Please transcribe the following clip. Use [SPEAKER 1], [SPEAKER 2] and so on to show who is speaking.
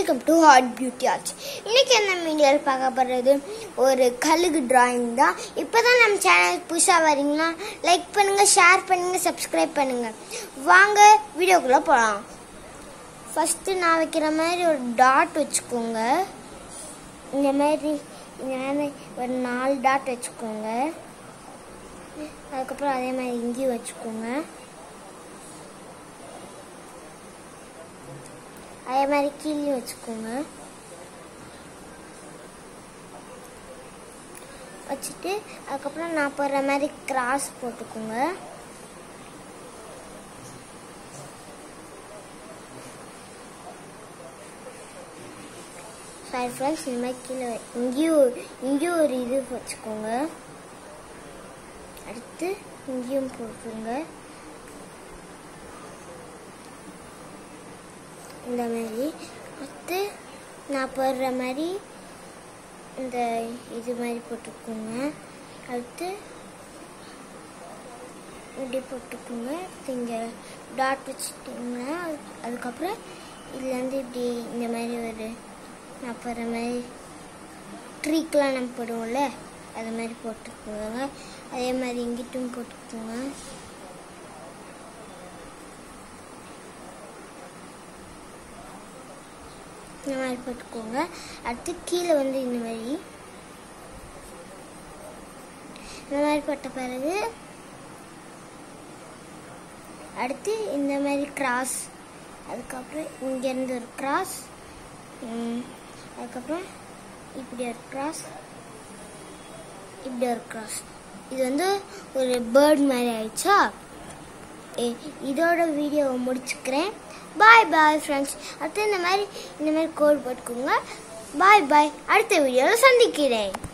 [SPEAKER 1] welcome to heart beauty arts இன்னைக்கு என்ன மீடியாவில் பார்க்க போகிறது ஒரு கழுகு டிராயிங் தான் இப்போ தான் நம்ம சேனலுக்கு புதுசாக வரீங்கன்னா லைக் பண்ணுங்கள் ஷேர் பண்ணுங்கள் சப்ஸ்கிரைப் பண்ணுங்கள் வாங்க வீடியோக்குள்ளே போகலாம் ஃபஸ்ட்டு நான் வைக்கிற மாதிரி ஒரு டாட் வச்சுக்கோங்க இந்த மாதிரி இந்த மாதிரி ஒரு நாலு டாட் வச்சுக்கோங்க அதுக்கப்புறம் அதே மாதிரி இங்கேயும் வச்சுக்கோங்க அதே மாதிரி கீழே வச்சுக்கோங்க வச்சுட்டு அதுக்கப்புறம் நான் போடுற மாதிரி கிராஸ் போட்டுக்கோங்க சாரி ஃப்ரெண்ட்ஸ் இந்த மாதிரி கீழே இங்கேயும் இங்கேயும் ஒரு இது வச்சுக்கோங்க அடுத்து இங்கேயும் போட்டுருங்க இந்த மாதிரி அடுத்து நான் போடுற மாதிரி இந்த இது மாதிரி போட்டுக்கோங்க அடுத்து இப்படி போட்டுக்கோங்க இங்கே டாட் வச்சுட்டிங்கன்னா அதுக்கப்புறம் இதுலேருந்து இப்படி இந்த மாதிரி ஒரு நான் போடுற மாதிரி ட்ரீக்கெலாம் நம்ம போடுவோம்ல அது மாதிரி போட்டுக்கோங்க அதே மாதிரி இங்கிட்டும் போட்டுக்கோங்க இந்த மாதிரி போட்டுக்கோங்க அடுத்து கீழே வந்து இந்த மாதிரி இந்த மாதிரி போட்ட பிறகு அடுத்து இந்த மாதிரி கிராஸ் அதுக்கப்புறம் இங்கேருந்து ஒரு கிராஸ் அதுக்கப்புறம் இப்படி ஒரு கிராஸ் இப்படி ஒரு கிராஸ் இது வந்து ஒரு பேர்ட் மாதிரி ஆயிடுச்சா இதோட வீடியோவை முடிச்சுக்கிறேன் பாய் பாய் ஃப்ரெண்ட்ஸ் அடுத்து இந்த மாதிரி இந்த மாதிரி கோட் போட்டுக்கோங்க பாய் பாய் அடுத்த வீடியோவில் சந்திக்கிறேன்